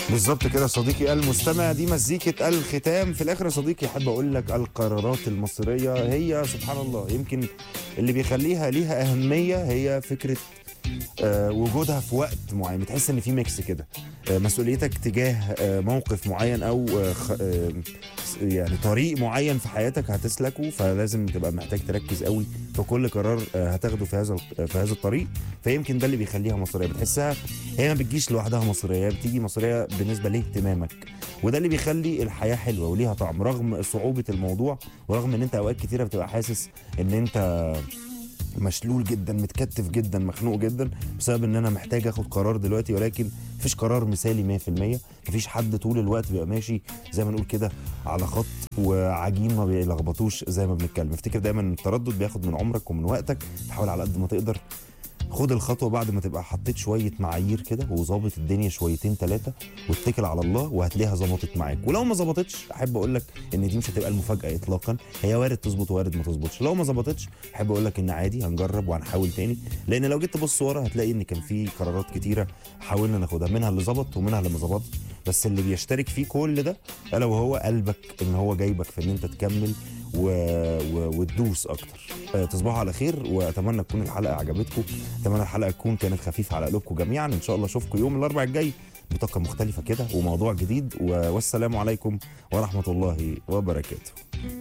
بالظبط كده صديقي المستمع دي مزيكة الختام في الآخر يا صديقي أحب أقول لك القرارات المصيرية هي سبحان الله يمكن اللي بيخليها ليها أهمية هي فكرة آه، وجودها في وقت معين بتحس ان في ميكس كده آه، مسؤوليتك تجاه آه، موقف معين او آه، خ- آه، يعني طريق معين في حياتك هتسلكه فلازم تبقى محتاج تركز قوي في كل قرار آه، هتاخده في هذا في هذا الطريق فيمكن ده اللي بيخليها مصريه بتحسها هي ما بتجيش لوحدها مصريه هي بتيجي مصريه بالنسبه لاهتمامك وده اللي بيخلي الحياه حلوه وليها طعم رغم صعوبه الموضوع ورغم ان انت اوقات كتيره بتبقى حاسس ان انت مشلول جدا متكتف جدا مخنوق جدا بسبب ان انا محتاج اخد قرار دلوقتي ولكن مفيش قرار مثالي 100% مفيش حد طول الوقت بيبقى ماشي زي ما نقول كده على خط وعجين ما بيلخبطوش زي ما بنتكلم افتكر دايما إن التردد بياخد من عمرك ومن وقتك تحاول على قد ما تقدر خد الخطوه بعد ما تبقى حطيت شويه معايير كده وظابط الدنيا شويتين ثلاثه واتكل على الله وهتلاقيها ظبطت معاك ولو ما ظبطتش احب اقول لك ان دي مش هتبقى المفاجاه اطلاقا هي وارد تظبط وارد ما تظبطش لو ما ظبطتش احب اقول لك ان عادي هنجرب وهنحاول تاني لان لو جيت تبص ورا هتلاقي ان كان في قرارات كتيره حاولنا ناخدها منها اللي ظبط ومنها اللي ما ظبطش بس اللي بيشترك فيه كل ده الا وهو قلبك ان هو جايبك في ان انت تكمل و... و... وتدوس اكتر آه، تصبحوا على خير واتمنى تكون الحلقه عجبتكم اتمنى الحلقه تكون كانت خفيفه على قلوبكم جميعا ان شاء الله اشوفكم يوم الاربعاء الجاي بطاقه مختلفه كده وموضوع جديد و... والسلام عليكم ورحمه الله وبركاته